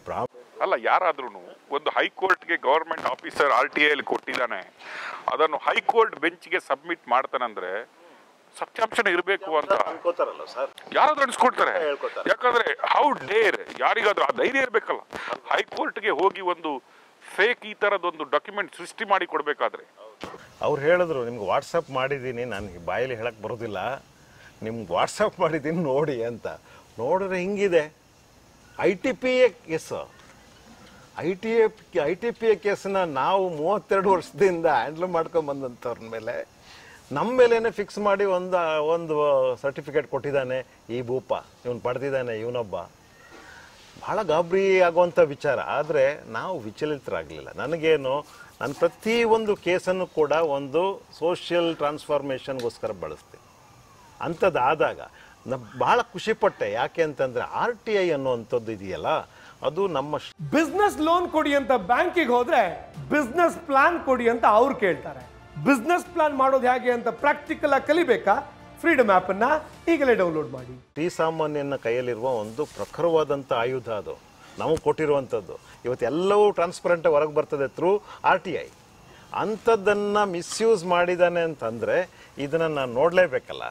ಪ್ರಾ ಅಲ್ಲ ಯಾರಾದ್ರೂ ಒಂದು ಹೈಕೋರ್ಟ್ಗೆ ಗವರ್ಮೆಂಟ್ ಆಫೀಸರ್ ಆರ್ ಟಿ ಐಲಿ ಕೊಟ್ಟಿದ್ದಾನೆ ಅದನ್ನು ಹೈಕೋರ್ಟ್ ಬೆಂಚ್ಗೆ ಸಬ್ಮಿಟ್ ಮಾಡ್ತಾನಂದ್ರೆ ಸತ್ಯಾಂಶನ ಇರಬೇಕು ಅಂತ ಅನ್ಕೋತಾರಲ್ಲ ಸರ್ ಯಾರಾದ್ರೂ ಅನ್ಸ್ಕೊಳ್ತಾರೆ ಹೇಳ್ಕೊತಾರೆ. ಯಾಕಂದ್ರೆ ಹೌ ಡೇರ್ ಯಾರಿಗಾದ್ರೂ ಆ ಧೈರ್ಯ ಇರಬೇಕಲ್ಲ ಹೈಕೋರ್ಟ್ಗೆ ಹೋಗಿ ಒಂದು ಫೇಕ್ ಈ ತರದೊಂದು ಡಾಕ್ಯುಮೆಂಟ್ ಸೃಷ್ಟಿ ಮಾಡಿ ಕೊಡ್ಬೇಕಾದ್ರೆ ಅವ್ರು ಹೇಳಿದ್ರು ನಿಮ್ಗೆ ವಾಟ್ಸಪ್ ಮಾಡಿದ್ದೀನಿ ನನಗೆ ಬಾಯಲ್ಲಿ ಹೇಳಕ್ಕೆ ಬರೋದಿಲ್ಲ ನಿಮ್ಗೆ ವಾಟ್ಸಪ್ ಮಾಡಿದ್ದೀನಿ ನೋಡಿ ಅಂತ ನೋಡಿದ್ರೆ ಹಿಂಗಿದೆ I T P A case I T A I T P A ಕೇಸನ್ನ ನಾವು ಮೂವತ್ತೆರಡು ವರ್ಷದಿಂದ ಹ್ಯಾಂಡ್ಲ್ ಮಾಡ್ಕೊಂಬಂದಂಥವ್ರ ಮೇಲೆ ನಮ್ಮ ಮೇಲೇನೆ ಫಿಕ್ಸ್ ಮಾಡಿ ಒಂದು ಒಂದು ಸರ್ಟಿಫಿಕೇಟ್ ಕೊಟ್ಟಿದ್ದಾನೆ ಈ ಭೂಪ ಇವನು ಪಡೆದಿದ್ದಾನೆ ಇವನೊಬ್ಬ ಭಾಳ ಗಾಬರಿ ಆಗುವಂಥ ವಿಚಾರ ಆದರೆ ನಾವು ವಿಚಲಿತರಾಗಲಿಲ್ಲ ನನಗೇನು ನಾನು ಪ್ರತಿ ಒಂದು ಕೇಸನ್ನು ಕೂಡ ಒಂದು ಸೋಷಿಯಲ್ ಟ್ರಾನ್ಸ್ಫಾರ್ಮೇಷನ್ಗೋಸ್ಕರ ಬಳಸ್ತೀನಿ ಅಂಥದ್ದಾದಾಗ ನ ಭಾಳ ಖುಷಿಪಟ್ಟೆ ಯಾಕೆ ಅಂತಂದರೆ ಆರ್ ಟಿ ಐ ಅನ್ನುವಂಥದ್ದು ಇದೆಯಲ್ಲ ಅದು ನಮ್ಮ ಶ- ಬಿಸ್ನೆಸ್ ಲೋನ್ ಕೊಡಿ ಅಂತ ಬ್ಯಾಂಕಿಗೆ ಹೋದ್ರೆ ಬಿಸ್ನೆಸ್ ಪ್ಲಾನ್ ಕೊಡಿ ಅಂತ ಅವ್ರು ಕೇಳ್ತಾರೆ ಬಿಸ್ನೆಸ್ ಪ್ಲಾನ್ ಮಾಡೋದು ಹೇಗೆ ಅಂತ ಪ್ರಾಕ್ಟಿಕಲ್ ಆಗಿ ಕಲಿಬೇಕಾ ಫ್ರೀಡಮ್ ಆಪ್ ಅನ್ನ ಈಗಲೇ ಡೌನ್ಲೋಡ್ ಮಾಡಿ ಶ್ರೀ ಸಾಮಾನ್ಯನ ಕೈಯಲ್ಲಿರುವ ಒಂದು ಪ್ರಖರವಾದಂಥ ಆಯುಧ ಅದು ನಮಗೆ ಕೊಟ್ಟಿರುವಂಥದ್ದು ಇವತ್ತು ಎಲ್ಲವೂ ಟ್ರಾನ್ಸ್ಪರೆಂಟ್ ಹೊರಗೆ ಬರ್ತದೆ ಥ್ರೂ ಆರ್ ಟಿ ಐ ಅಂಥದ್ದನ್ನು ಮಿಸ್ಯೂಸ್ ಮಾಡಿದ್ದಾನೆ ಅಂತಂದರೆ ಇದನ್ನು ನಾನು ನೋಡಲೇಬೇಕಲ್ಲ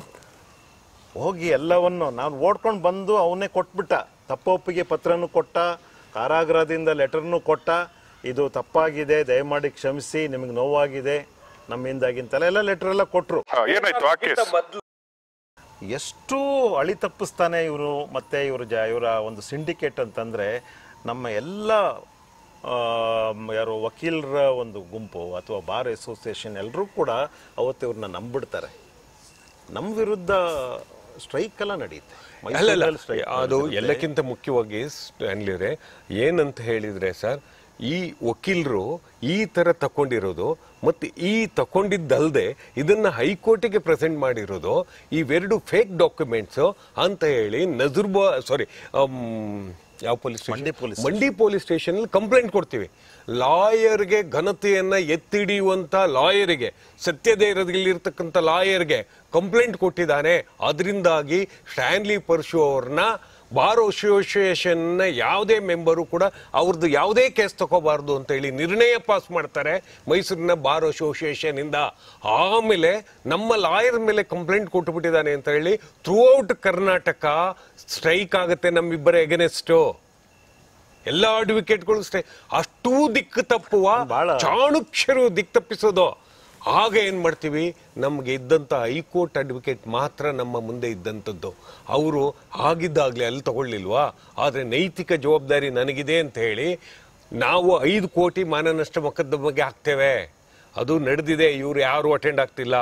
ಹೋಗಿ ಎಲ್ಲವನ್ನು ನಾನು ಓಡ್ಕೊಂಡು ಬಂದು ಅವನೇ ಕೊಟ್ಬಿಟ್ಟ ತಪ್ಪೊಪ್ಪಿಗೆ ಪತ್ರನೂ ಕೊಟ್ಟ ಕಾರಾಗೃಹದಿಂದ ಲೆಟರ್ನೂ ಕೊಟ್ಟ ಇದು ತಪ್ಪಾಗಿದೆ ದಯಮಾಡಿ ಕ್ಷಮಿಸಿ ನಿಮಗೆ ನೋವಾಗಿದೆ ನಮ್ಮಿಂದಾಗಿಂತಲ್ಲ ಎಲ್ಲ ಲೆಟರ್ ಎಲ್ಲ ಕೊಟ್ಟರು ಆ, ಏನಾಯ್ತು ಆ ಕೇಸ್ ಎಷ್ಟು ಅಳಿ ತಪ್ಪಿಸ್ತಾನೆ ಇವರು ಮತ್ತೆ ಇವರು ಜ ಇವರ ಒಂದು ಸಿಂಡಿಕೇಟ್ ಅಂತಂದರೆ ನಮ್ಮ ಎಲ್ಲ ಆ, ಯಾರು ವಕೀಲರ ಒಂದು ಗುಂಪು ಅಥವಾ ಬಾರ್ ಅಸೋಸಿಯೇಷನ್ ಎಲ್ಲರೂ ಕೂಡ ಅವತ್ತು ಇವ್ರನ್ನ ನಂಬಿಡ್ತಾರೆ ನಮ್ಮ ವಿರುದ್ಧ ಸ್ಟ್ರೈಕ್ ಎಲ್ಲ ನಡೆಯುತ್ತೆ ಅಲ್ಲಲ್ಲ ಮೈಸೂರಲ್ಲಿ strike ಅದು ನಡೆದಿರುತ್ತೆ. ಎಲ್ಲಕ್ಕಿಂತ ಮುಖ್ಯವಾಗಿ ಸ್ಟ್ಯಾನ್ಲಿರೆ ಏನಂತ ಹೇಳಿದ್ರೆ ಸರ್ ಈ ವಕೀಲರು ಈ ತರ ತಕೊಂಡಿರೋದು ಮತ್ತೆ ಈ ತಕೊಂಡಿದ್ದಲ್ದೆ ಇದನ್ನ ಹೈಕೋರ್ಟಿಗೆ ಪ್ರೆಸೆಂಟ್ ಮಾಡಿರೋದು ಇವೆರಡು ಫೇಕ್ ಡಾಕ್ಯುಮೆಂಟ್ಸ್ ಅಂತ ಹೇಳಿ ನಜರ್ಬಾ ಸಾರಿ ಯಾವ ಪೊಲೀಸ್ ಮಂಡಿ police ಮಂಡಿ ಪೊಲೀಸ್ ಸ್ಟೇಷನ್ ಕಂಪ್ಲೇಂಟ್ ಕೊಡ್ತೀವಿ ಲಾಯರ್ಗೆ ಘನತೆಯನ್ನ ಎತ್ತಿಡಿಯುವಂತ ಲಾಯರಿಗೆ ಸತ್ಯಧೈರ್ಯದಲ್ಲಿರ್ತಕ್ಕಂಥ ಲಾಯರ್ಗೆ ಕಂಪ್ಲೇಂಟ್ ಕೊಟ್ಟಿದ್ದಾನೆ ಅದರಿಂದಾಗಿ ಸ್ಟ್ಯಾನ್ಲಿ ಪರ್ಶು ಅವ್ರನ್ನ ಬಾರ್ ಅಸೋಸಿಯೇಷನ್ ಯಾವುದೇ ಮೆಂಬರು ಕೂಡ ಅವ್ರದ್ದು ಯಾವುದೇ ಕೇಸ್ ತಗೋಬಾರ್ದು ಅಂತ ಹೇಳಿ ನಿರ್ಣಯ ಪಾಸ್ ಮಾಡ್ತಾರೆ ಮೈಸೂರಿನ ಬಾರ್ ಅಸೋಸಿಯೇಷನ್ ಇಂದ ಆಮೇಲೆ ನಮ್ಮ ಲಾಯರ್ ಮೇಲೆ ಕಂಪ್ಲೇಂಟ್ ಕೊಟ್ಟುಬಿಟ್ಟಿದ್ದಾನೆ ಅಂತ ಹೇಳಿ ಥ್ರೂ ಔಟ್ ಕರ್ನಾಟಕ ಸ್ಟ್ರೈಕ್ ಆಗುತ್ತೆ ನಮ್ಮಿಬ್ಬರ ಎಗನೆಸ್ಟು ಎಲ್ಲ ಅಡ್ವೊಕೇಟ್ಗಳು ಅಷ್ಟೇ ಅಷ್ಟೂ ದಿಕ್ಕು ತಪ್ಪುವ ಬಹಳ- ಚಾಣುಕ್ಷರು ದಿಕ್ಕು ತಪ್ಪಿಸೋದು ಆಗ ಏನ್ ಮಾಡ್ತೀವಿ ನಮ್ಗೆ ಇದ್ದಂತ ಹೈಕೋರ್ಟ್ ಅಡ್ವೊಕೇಟ್ ಮಾತ್ರ ನಮ್ಮ ಮುಂದೆ ಇದ್ದಂಥದ್ದು ಅವರು ಆಗಿದ್ದಾಗ್ಲೇ ಅಲ್ಲಿ ತಗೊಳ್ಳಿಲ್ವಾ ಆದ್ರೆ ನೈತಿಕ ಜವಾಬ್ದಾರಿ ನನಗಿದೆ ಅಂತ ಹೇಳಿ ನಾವು ಐದು ಕೋಟಿ ಮಾನನಷ್ಟ ಮೊಕದ್ದಮೆಗೆ ಹಾಕ್ತೇವೆ ಅದು ನಡೆದಿದೆ ಇವ್ರು ಯಾರು ಅಟೆಂಡ್ ಆಗ್ತಿಲ್ಲ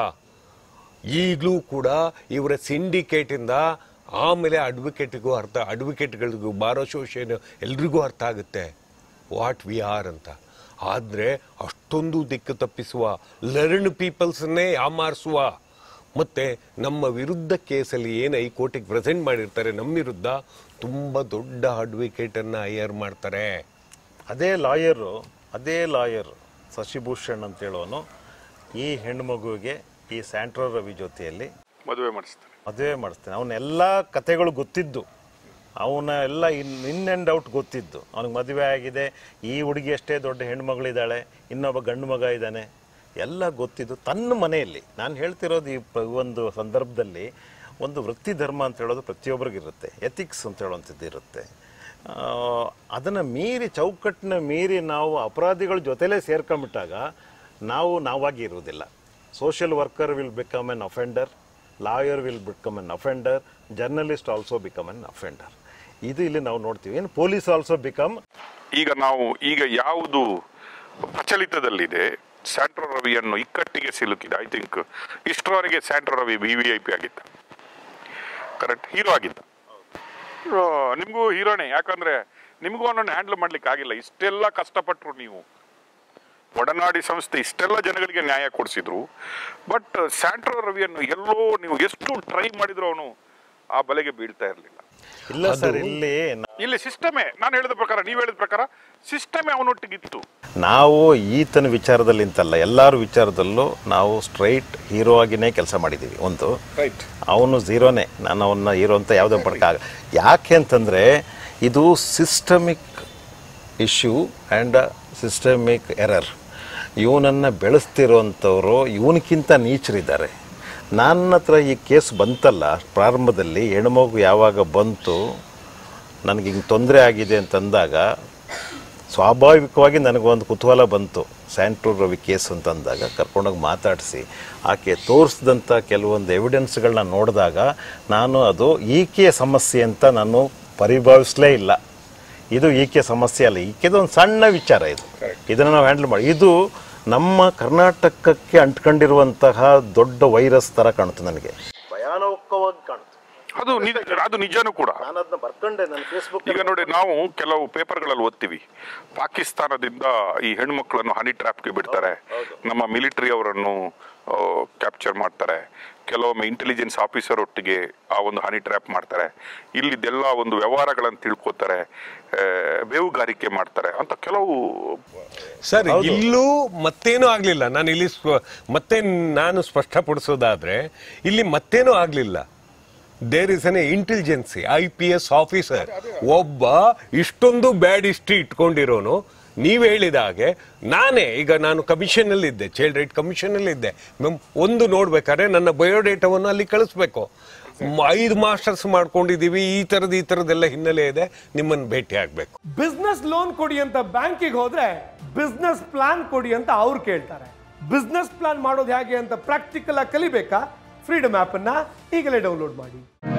ಈಗಲೂ ಕೂಡ ಇವರ ಸಿಂಡಿಕೇಟಿಂದ ಆಮೇಲೆ ಅಡ್ವೊಕೇಟಿಗೂ ಅರ್ಥ ಅಡ್ವೊಕೇಟ್ಗಳಿಗೂ ಬಾರ್ ಅಸೋಸಿಯೇಷನ್ ಎಲ್ರಿಗೂ ಅರ್ಥ ಆಗುತ್ತೆ ವಾಟ್ ವಿ ಆರ್ ಅಂತ ಆದರೆ ಅಷ್ಟೊಂದು ದಿಕ್ಕು ತಪ್ಪಿಸುವ ಲರ್ನ್ ಪೀಪಲ್ಸನ್ನೇ ಯಾಮಾರಿಸುವ ಮತ್ತೆ ನಮ್ಮ ವಿರುದ್ಧ ಕೇಸಲ್ಲಿ ಏನು ಹೈಕೋರ್ಟಿಗೆ ಪ್ರೆಸೆಂಟ್ ಮಾಡಿರ್ತಾರೆ ನಮ್ಮ ವಿರುದ್ಧ ತುಂಬ ದೊಡ್ಡ ಅಡ್ವೊಕೇಟನ್ನು ಹೈಯರ್ ಮಾಡ್ತಾರೆ ಅದೇ ಲಾಯರು ಅದೇ ಲಾಯರ್ ಶಶಿಭೂಷಣ್ ಅಂತ ಹೇಳೋನು ಈ ಹೆಣ್ಮಗುವಿಗೆ ಈ ಸ್ಯಾಂಟ್ರೋ ರವಿ ಜೊತೆಯಲ್ಲಿ ಮದುವೆ ಮಾಡಿಸ್ತಾರೆ ಮದುವೆ ಮಾಡಿಸ್ತಾನೆ ಅವನ್ನೆಲ್ಲ ಕತೆಗಳು ಗೊತ್ತಿದ್ದು ಅವನ ಎಲ್ಲ ಇನ್ ಇನ್ ಆ್ಯಂಡ್ ಔಟ್ ಗೊತ್ತಿದ್ದು ಅವನಿಗೆ ಮದುವೆ ಆಗಿದೆ ಈ ಹುಡುಗಿ ಅಷ್ಟೇ ದೊಡ್ಡ ಹೆಣ್ಮಗಳಿದ್ದಾಳೆ ಇನ್ನೊಬ್ಬ ಗಂಡು ಮಗ ಇದ್ದಾನೆ ಎಲ್ಲ ಗೊತ್ತಿದ್ದು ತನ್ನ ಮನೆಯಲ್ಲಿ ನಾನು ಹೇಳ್ತಿರೋದು ಈ ಪ- ಒಂದು ಸಂದರ್ಭದಲ್ಲಿ ಒಂದು ವೃತ್ತಿ ಧರ್ಮ ಅಂತ ಹೇಳೋದು ಪ್ರತಿಯೊಬ್ಬರಿಗಿರುತ್ತೆ ಎಥಿಕ್ಸ್ ಅಂತ ಹೇಳುವಂಥದ್ದು ಇರುತ್ತೆ ಅದನ್ನು ಮೀರಿ ಚೌಕಟ್ಟಿನ ಮೀರಿ ನಾವು ಅಪರಾಧಿಗಳ ಜೊತೆಲೇ ಸೇರ್ಕೊಂಬಿಟ್ಟಾಗ ನಾವು ನಾವಾಗಿ ಇರುವುದಿಲ್ಲ social worker will become an offender lawyer will become an offender journalist also become an offender ಇದು ಇಲ್ಲಿ ನಾವು ನೋಡ್ತೀವಿ ಏನು ಪೊಲೀಸ್ ಆಲ್ಸೋ ಬಿಕಮ್ ಈಗ ನಾವು ಈಗ ಯಾವುದು ಪ್ರಚಲಿತದಲ್ಲಿದೆ ಸ್ಯಾಂಟ್ರೋ ರವಿಯನ್ನು ಇಕ್ಕಟ್ಟಿಗೆ ಸಿಲುಕಿದೆ ಐ ಥಿಂಕ್ ಇಷ್ಟರವರೆಗೆ Santro Ravi V V I P ಆಗಿದ್ದ ಕರೆಕ್ಟ್ ಹೀರೋ ಆಗಿದ್ದ ಆ, ನಿಮಗೂ ಹೀರೋನೇ ಯಾಕಂದ್ರೆ ನಿಮಗೂ ಅವನನ್ನು ಹ್ಯಾಂಡಲ್ ಮಾಡ್ಲಿಕ್ಕೆ ಆಗಿಲ್ಲ ಇಷ್ಟೆಲ್ಲ ಕಷ್ಟಪಟ್ಟರು ನೀವು ಒಡನಾಡಿ ಸಂಸ್ಥೆ ಇಷ್ಟೆಲ್ಲ ಜನಗಳಿಗೆ ನ್ಯಾಯ ಕೊಡಿಸಿದ್ರು ಬಟ್ ಸ್ಯಾಂಟ್ರೋ ರವಿಯನ್ನು ಎಲ್ಲೋ ನೀವು ಎಷ್ಟು ಟ್ರೈ ಮಾಡಿದ್ರು ಅವನು ಆ ಬಲೆಗೆ ಬೀಳ್ತಾ ಇರಲಿಲ್ಲ ಇಲ್ಲ ಸರ್ ಇಲ್ಲಿ ನ- ಇಲ್ಲಿ ಸಿಸ್ಟಮೇ ನಾನು ಹೇಳಿದ ಪ್ರಕಾರ ನೀವು ಹೇಳಿದ ಪ್ರಕಾರ ಸಿಸ್ಟಮೇ ಅವನೊಟ್ಟಿಗಿತ್ತು ನಾವು ಈತನ ವಿಚಾರದಲ್ಲಿ ಅಂತಲ್ಲ ಎಲ್ಲರ ವಿಚಾರದಲ್ಲೂ ನಾವು ಸ್ಟ್ರೈಟ್ ಹೀರೋ ಆಗಿನೇ ಕೆಲಸ ಮಾಡಿದ್ದೀವಿ ಒಂದು ರೈಟ್ ಅವನು ಝೀರೋನೇ ನಾನು ಅವನ್ನ ಹೀರೋ ಅಂತ ಯಾವುದೇ ಪಡ್ಕಾಗ ಯಾಕೆ ಅಂತಂದರೆ ಇದು systemic issue and systemic error ಇವನನ್ನು ಬೆಳೆಸ್ತಿರೋವಂಥವ್ರು ಇವನಕ್ಕಿಂತ ನೀಚರಿದ್ದಾರೆ ನನ್ನ ಹತ್ರ ಈ ಕೇಸ್ ಬಂತಲ್ಲ ಪ್ರಾರಂಭದಲ್ಲಿ ಹೆಣ್ಮಗು ಯಾವಾಗ ಬಂತು ನನಗೆ ಹಿಂಗೆ ತೊಂದರೆ ಆಗಿದೆ ಅಂತಂದಾಗ ಸ್ವಾಭಾವಿಕವಾಗಿ ನನಗೊಂದು ಕುತೂಹಲ ಬಂತು ಸ್ಯಾಂಟ್ರೂರ್ ರವಿ ಕೇಸ್ ಅಂತಂದಾಗ ಕರ್ಕೊಂಡೋಗಿ ಮಾತಾಡಿಸಿ ಆಕೆ ತೋರಿಸಿದಂಥ ಕೆಲವೊಂದು ಎವಿಡೆನ್ಸ್ಗಳನ್ನ ನೋಡಿದಾಗ ನಾನು ಅದು ಈಕೆಯ ಸಮಸ್ಯೆ ಅಂತ ನಾನು ಪರಿಭಾವಿಸಲೇ ಇಲ್ಲ ಇದು ಈಕೆ ಸಮಸ್ಯೆ ಅಲ್ಲ ಈಕೆದು ಒಂದು ಸಣ್ಣ ವಿಚಾರ ಇದು ಇದನ್ನು ನಾವು ಹ್ಯಾಂಡಲ್ ಮಾಡಿ ಇದು ನಮ್ಮ ಕರ್ನಾಟಕಕ್ಕೆ ಅಂಟ್ಕೊಂಡಿರುವಂತಹ ದೊಡ್ಡ ವೈರಸ್ ಥರ ಕಾಣುತ್ತೆ ನನಗೆ ಭಯಾನಕವಾಗಿ ಕಾಣುತ್ತೆ ಅದು ನಿಜ ಅದು ನಿಜನೂ ಕೂಡ ನಾನು ಅದನ್ನ ಬರ್ಕೊಂಡೆ ನನ್ನ ಫೇಸ್ಬುಕ್ ಈಗ ನೋಡಿ ನಾವು ಕೆಲವು ಪೇಪರ್ಗಳಲ್ಲಿ ಓದ್ತೀವಿ ಪಾಕಿಸ್ತಾನದಿಂದ ಈ ಹೆಣ್ಮಕ್ಳನ್ನು ಹನಿ ಟ್ರ್ಯಾಪ್ಗೆ ಬಿಡ್ತಾರೆ ನಮ್ಮ ಮಿಲಿಟರಿ ಅವರನ್ನು ಕ್ಯಾಪ್ಚರ್ ಮಾಡ್ತಾರೆ ಕೆಲವೊಮ್ಮೆ ಇಂಟೆಲಿಜೆನ್ಸ್ ಆಫೀಸರ್ ಒಟ್ಟಿಗೆ ಆ ಒಂದು ಹನಿ ಟ್ರ್ಯಾಪ್ ಮಾಡ್ತಾರೆ ಇಲ್ಲಿದ್ದೆಲ್ಲ ಒಂದು ವ್ಯವಹಾರಗಳನ್ನು ತಿಳ್ಕೊತಾರೆ ಆ, ಬೇಹುಗಾರಿಕೆ ಮಾಡ್ತಾರೆ ಅಂತ ಕೆಲವು ಸರ್ ಇಲ್ಲೂ ಮತ್ತೇನೂ ಆಗ್ಲಿಲ್ಲ ನಾನು ಇಲ್ಲಿ ಸ್ವ- ಮತ್ತೆ ನಾನು ಸ್ಪಷ್ಟಪಡಿಸೋದಾದ್ರೆ ಇಲ್ಲಿ ಮತ್ತೇನೂ ಆಗ್ಲಿಲ್ಲ there is an intelligence I P S officer ಒಬ್ಬ ಇಷ್ಟೊಂದು ಬ್ಯಾಡ್ ಹಿಸ್ಟ್ರಿ ಇಟ್ಕೊಂಡಿರೋನು ನೀವು ಹೇಳಿದ ಹಾಗೆ ನಾನೇ ಈಗ ನಾನು ಕಮಿಷನ್ ಅಲ್ಲಿ ಇದ್ದೆ ಚೈಲ್ಡ್ ರೈಟ್ ಕಮಿಷನ್ ಅಲ್ಲಿ ಇದ್ದೆ ಮ್ಯಾಮ್, ಒಂದು ನೋಡ್ಬೇಕಾದ್ರೆ ನನ್ನ ಬಯೋಡೇಟಾವನ್ನು ಅಲ್ಲಿ ಕಳಿಸ್ಬೇಕು ಮ- ಐದು ಮಾಸ್ಟರ್ಸ್ ಮಾಡ್ಕೊಂಡಿದೀವಿ ಈ ತರದ ಈ ತರದೆಲ್ಲ ಹಿನ್ನೆಲೆ ಇದೆ ನಿಮ್ಮನ್ನು ಭೇಟಿ ಆಗ್ಬೇಕು ಬಿಸ್ನೆಸ್ ಲೋನ್ ಕೊಡಿ ಅಂತ ಬ್ಯಾಂಕಿಗೆ ಹೋದ್ರೆ ಬಿಸ್ನೆಸ್ ಪ್ಲಾನ್ ಕೊಡಿ ಅಂತ ಅವ್ರು ಕೇಳ್ತಾರೆ ಬಿಸ್ನೆಸ್ ಪ್ಲಾನ್ ಮಾಡೋದು ಹೇಗೆ ಅಂತ ಪ್ರಾಕ್ಟಿಕಲ್ ಆಗಿ ಕಲಿಬೇಕಾ ಫ್ರೀಡಮ್ ಆ್ಯಪನ್ನು ಈಗಲೇ ಡೌನ್ಲೋಡ್ ಮಾಡಿ